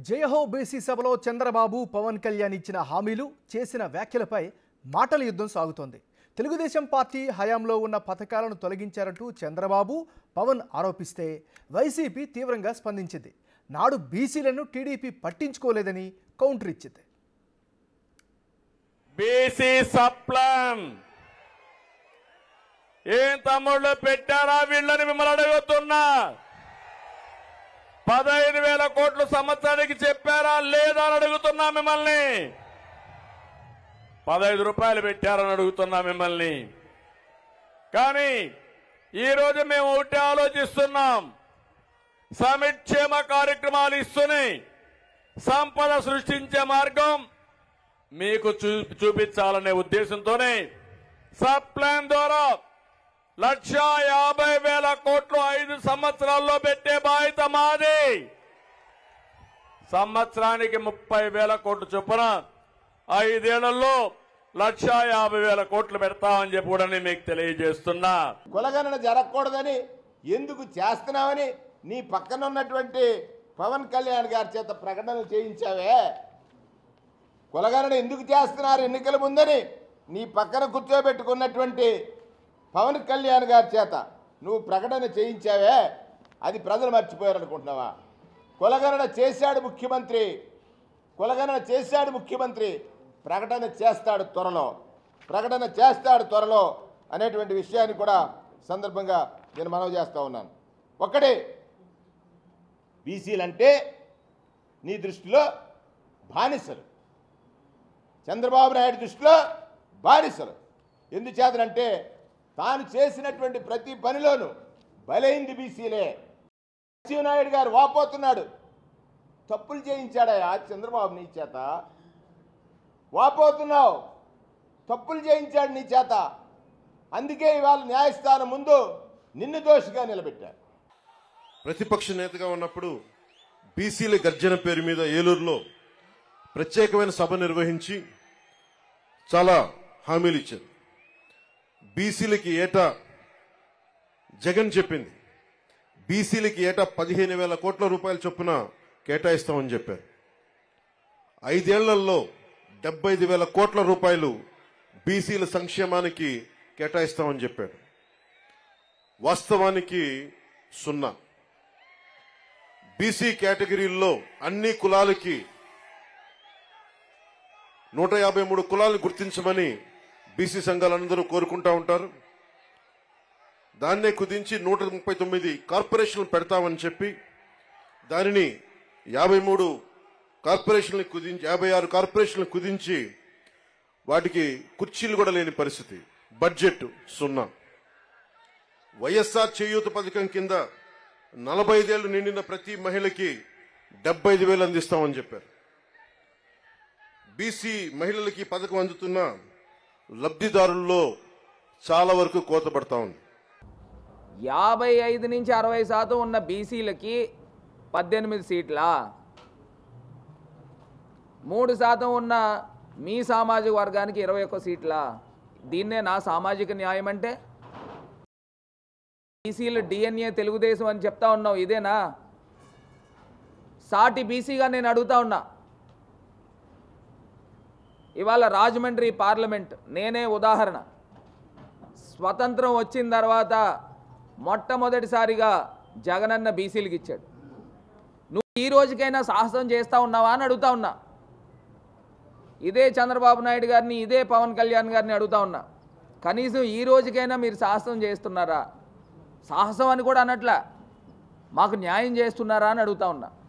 జయహో BC సభలో చంద్రబాబు పవన్ కళ్యాణ్ ఇచ్చిన హామీలు చేసిన వ్యాఖ్యలపై మాటల యుద్ధం సాగుతోంది తెలుగుదేశం పార్టీ హయాంలో ఉన్న పథకాలను తొలగించారంటూ చంద్రబాబు పవన్ ఆరోపిస్తే వైసీపీ తీవ్రంగా స్పందించింది నాడు బీసీలను టీడీపీ పట్టించుకోలేదని కౌంటర్ ఇచ్చింది బీసీ సప్లాన్ ఏం తమ్ముళ్ళు పెట్టారా వీళ్ళని మిమ్మల్ని అడుగుతున్నా పదహైదు వేల కోట్లు సంవత్సరానికి చెప్పారా లేదా అని అడుగుతున్నా మిమ్మల్ని పదహైదు రూపాయలు పెట్టారని అడుగుతున్నా మిమ్మల్ని కానీ ఈ రోజు మేము ఒకటి ఆలోచిస్తున్నాం సమిక్షేమ కార్యక్రమాలు ఇస్తున్నాయి సంపద సృష్టించే మార్గం మీకు చూ చూపించాలనే ఉద్దేశంతోనే సబ్ ప్లాన్ ద్వారా లక్ష యాభై వేల కోట్లు ఐదు సంవత్సరాల్లో పెట్టే బాధ్యత మాది సంవత్సరానికి ముప్పై వేల కోట్లు చొప్పున ఐదేళ్లలో లక్ష యాభై వేల కోట్లు పెడతామని చెప్పి కూడా నేను మీకు తెలియజేస్తున్నా కులగణన జరగకూడదని ఎందుకు చేస్తున్నావని నీ పక్కన ఉన్నటువంటి పవన్ కళ్యాణ్ గారి చేత ప్రకటనలు చేయించావే కులగణన ఎందుకు చేస్తున్నారు ఎన్నికల ముందని నీ పక్కన కూర్చోబెట్టుకున్నటువంటి పవన్ కళ్యాణ్ గారి చేత నువ్వు ప్రకటన చేయించావే అది ప్రజలు మర్చిపోయారనుకుంటున్నావా కులగణన చేశాడు ముఖ్యమంత్రి కులగణన చేశాడు ముఖ్యమంత్రి ప్రకటన చేస్తాడు త్వరలో ప్రకటన చేస్తాడు త్వరలో అనేటువంటి విషయాన్ని కూడా సందర్భంగా నేను మనవి చేస్తూ ఉన్నాను ఒక్కడే బీసీలంటే నీ దృష్టిలో బానిసలు చంద్రబాబు నాయుడు దృష్టిలో బానిసలు ఎందుచేతనంటే తాను చేసినటువంటి ప్రతి పనిలోనూ బలైంది బీసీలే నాయుడు గారు వాపోతున్నాడు తప్పులు చేయించాడయా చంద్రబాబు నీ చేత వాపోతున్నావు తప్పులు చేయించాడు నీ చేత అందుకే ఇవాళ న్యాయస్థానం ముందు నిన్ను దోషిగా నిలబెట్టారు ప్రతిపక్ష నేతగా ఉన్నప్పుడు బీసీల గర్జన పేరు మీద ఏలూరులో ప్రత్యేకమైన సభ నిర్వహించి చాలా హామీలు ఇచ్చారు బీసీలకి ఏటా జగన్ చెప్పింది బీసీలకి ఏటా పదిహేను వేల కోట్ల రూపాయల చొప్పున కేటాయిస్తామని చెప్పారు ఐదేళ్లలో డెబ్బై ఐదు వేల కోట్ల రూపాయలు బీసీల సంక్షేమానికి కేటాయిస్తామని చెప్పాడు వాస్తవానికి సున్నా బీసీ కేటగిరీల్లో అన్ని కులాలకి నూట యాభై మూడు కులాలను గుర్తించమని బీసీ సంఘాలందరూ కోరుకుంటా ఉంటారు దాన్నే కుదించి నూట ముప్పై తొమ్మిది కార్పొరేషన్లు పెడతామని చెప్పి దానిని యాభై మూడు కార్పొరేషన్లు కుదించి యాభై ఆరు కార్పొరేషన్లు కుదించి వాటికి కుర్చీలు కూడా లేని పరిస్థితి బడ్జెట్ సున్నా వైఎస్ఆర్ చేయూత పథకం కింద నలభై ఐదేళ్లు నిండిన ప్రతి మహిళకి డెబ్బై ఐదు వేలు అందిస్తామని చెప్పారు బీసీ మహిళలకి ఈ పథకం అందుతున్న లబ్ధిదారుల్లో చాలా వరకు కోత పడతా ఉంది యాభై ఐదు నుంచి అరవై శాతం ఉన్న బీసీలకి పద్దెనిమిది సీట్లా మూడు శాతం ఉన్న మీ సామాజిక వర్గానికి ఇరవై ఒక్క సీట్లా దీన్నే నా సామాజిక న్యాయం అంటే బీసీలు డిఎన్ఏ తెలుగుదేశం అని చెప్తా ఉన్నావు ఇదేనా సాటి బీసీగా నేను అడుగుతా ఉన్నా ఇవాళ రాజమండ్రి పార్లమెంట్ నేనే ఉదాహరణ స్వతంత్రం వచ్చిన తర్వాత మొట్టమొదటిసారిగా జగనన్న బీసీలకు ఇచ్చాడు నువ్వు ఈ రోజుకైనా సాహసం చేస్తా ఉన్నావా అని అడుగుతా ఉన్నా ఇదే చంద్రబాబు నాయుడు గారిని ఇదే పవన్ కళ్యాణ్ గారిని అడుగుతా ఉన్నా కనీసం ఈ రోజుకైనా మీరు సాహసం చేస్తున్నారా సాహసం అని కూడా అనట్లా మాకు న్యాయం చేస్తున్నారా అని అడుగుతా ఉన్నా